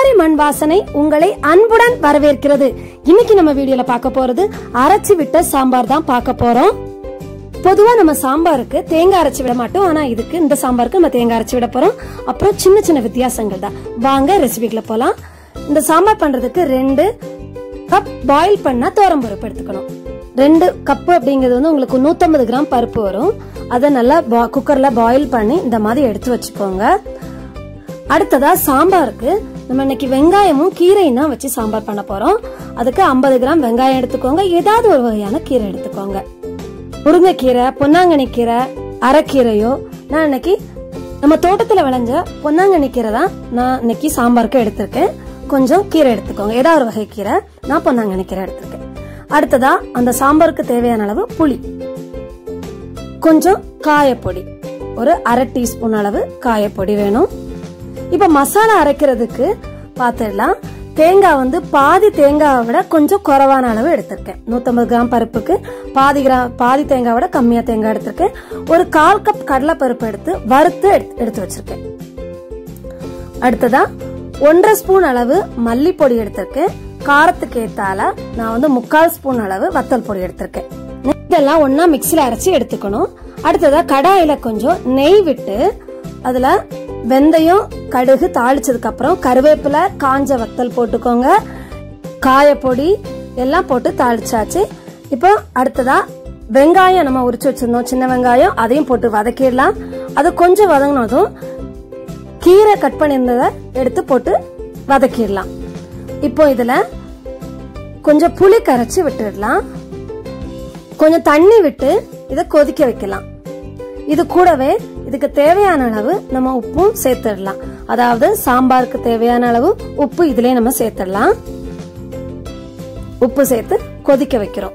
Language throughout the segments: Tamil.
கஸ்தூரி மண் வாசனை உங்களை அன்புடன் வரவேற்கிறது இன்னைக்கு நம்ம வீடியோல பார்க்க போறது அரைச்சு விட்ட சாம்பார் தான் பார்க்க போறோம் பொதுவா நம்ம சாம்பாருக்கு தேங்காய் அரைச்சு விட மாட்டோம் ஆனா இதுக்கு இந்த சாம்பாருக்கு நம்ம தேங்காய் அரைச்சு விட போறோம் அப்புறம் சின்ன சின்ன வித்தியாசங்கள் தான் வாங்க ரெசிபிக்குள்ள போலாம் இந்த சாம்பார் பண்றதுக்கு ரெண்டு கப் பாயில் பண்ண தோரம் பருப்பு எடுத்துக்கணும் ரெண்டு கப்பு அப்படிங்கிறது வந்து உங்களுக்கு 150 கிராம் பருப்பு வரும் அதை நல்லா குக்கர்ல பாயில் பண்ணி இந்த மாதிரி எடுத்து வச்சுக்கோங்க அடுத்ததா சாம்பாருக்கு நம்ம இன்னைக்கு வெங்காயமும் கீரையும் தான் வச்சு சாம்பார் பண்ண போறோம் அதுக்கு 50 கிராம் வெங்காயம் எடுத்துக்கோங்க ஏதாவது ஒரு வகையான கீரை எடுத்துக்கோங்க முருங்கைக்கீரை பொன்னாங்கண்ணி கீரை அரைக்கீரையோ நான் இன்னைக்கு நம்ம தோட்டத்துல விளைஞ்ச பொன்னாங்கண்ணி கீரை தான் நான் இன்னைக்கு சாம்பாருக்கு எடுத்திருக்கேன் கொஞ்சம் கீரை எடுத்துக்கோங்க ஏதாவது ஒரு வகை கீரை நான் பொன்னாங்கண்ணி கீரை எடுத்திருக்கேன் அடுத்ததா அந்த சாம்பாருக்கு தேவையான அளவு புளி கொஞ்சம் காயப்பொடி ஒரு அரை டீஸ்பூன் அளவு காயப்பொடி வேணும் இப்ப மசாலா அரைக்கிறதுக்கு பார்த்துடலாம் தேங்காய் வந்து பாதி தேங்காவை விட கொஞ்சம் குறைவான அளவு எடுத்திருக்கேன் 150 கிராம் பருப்புக்கு பாதி கிராம் பாதி தேங்காய் விட கம்மியா தேங்காய் எடுத்திருக்கேன் ஒரு கால் கப் கடலை பருப்பு எடுத்து வறுத்து எடுத்து எடுத்து வச்சிருக்கேன் அடுத்ததா ஒன்றரை ஸ்பூன் அளவு மல்லிப்பொடி எடுத்திருக்கேன் காரத்துக்கு ஏத்தால நான் வந்து முக்கால் ஸ்பூன் அளவு வத்தல் பொடி எடுத்திருக்கேன் இதெல்லாம் ஒண்ணா மிக்ஸில அரைச்சி எடுத்துக்கணும் அடுத்ததா கடாயில கொஞ்சம் நெய் விட்டு அதுல வெந்தயம் கடுகு தாளிச்சதுக்கு அப்புறம் கருவேப்பிலை காஞ்ச வத்தல் போட்டுக்கோங்க காயப்பொடி எல்லாம் போட்டு தாளிச்சாச்சு இப்போ அடுத்ததா வெங்காயம் நம்ம உரிச்சு வச்சிருந்தோம் சின்ன வெங்காயம் அதையும் போட்டு வதக்கிடலாம் அது கொஞ்சம் வதங்கினதும் கீரை கட் பண்ணியிருந்ததை எடுத்து போட்டு வதக்கிடலாம் இப்போ இதுல கொஞ்சம் புளி கரைச்சி விட்டுடலாம் கொஞ்சம் தண்ணி விட்டு இதை கொதிக்க வைக்கலாம் இது கூடவே இதுக்கு தேவையான அளவு நம்ம உப்பும் சேர்த்துடலாம் அதாவது சாம்பாருக்கு தேவையான அளவு உப்பு இதுலயே நம்ம சேர்த்துடலாம் உப்பு சேர்த்து கொதிக்க வைக்கிறோம்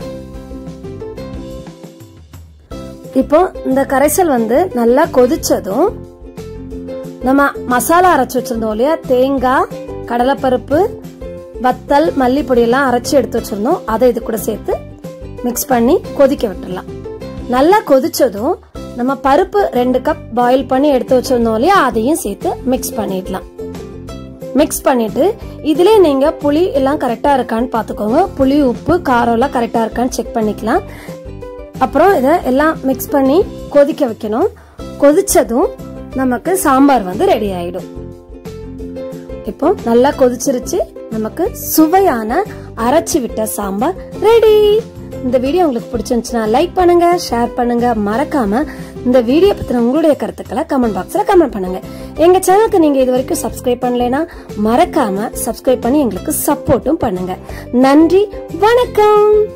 இப்போ இந்த கரைசல் வந்து நல்லா கொதிச்சதும் நம்ம மசாலா அரைச்சு வச்சிருந்தோம் இல்லையா தேங்காய் கடலைப்பருப்பு வத்தல் மல்லிப்பொடி எல்லாம் அரைச்சி எடுத்து வச்சிருந்தோம் அதை இது கூட சேர்த்து மிக்ஸ் பண்ணி கொதிக்க விட்டுடலாம் நல்லா கொதிச்சதும் நம்ம பருப்பு ரெண்டு கப் பாயில் பண்ணி எடுத்து வச்சிருந்தோம் இல்லையா அதையும் சேர்த்து மிக்ஸ் பண்ணிடலாம் மிக்ஸ் பண்ணிட்டு இதுலயே நீங்க புளி எல்லாம் கரெக்டா இருக்கான்னு பாத்துக்கோங்க புளி உப்பு காரம் எல்லாம் கரெக்டா இருக்கான்னு செக் பண்ணிக்கலாம் அப்புறம் இதை எல்லாம் மிக்ஸ் பண்ணி கொதிக்க வைக்கணும் கொதிச்சதும் நமக்கு சாம்பார் வந்து ரெடி ஆயிடும் இப்போ நல்லா கொதிச்சிருச்சு நமக்கு சுவையான அரைச்சு விட்ட சாம்பார் ரெடி இந்த வீடியோ உங்களுக்கு பிடிச்சிருந்துச்சுன்னா லைக் பண்ணுங்க ஷேர் பண்ணுங்க மறக்காம இந்த வீடியோ பத்தின உங்களுடைய கருத்துக்களை கமெண்ட் பாக்ஸ்ல கமெண்ட் பண்ணுங்க எங்க சேனலுக்கு நீங்க இது வரைக்கும் சப்ஸ்கிரைப் பண்ணலைன்னா மறக்காம சப்ஸ்கிரைப் பண்ணி எங்களுக்கு சப்போர்ட்டும் பண்ணுங்க நன்றி வணக்கம்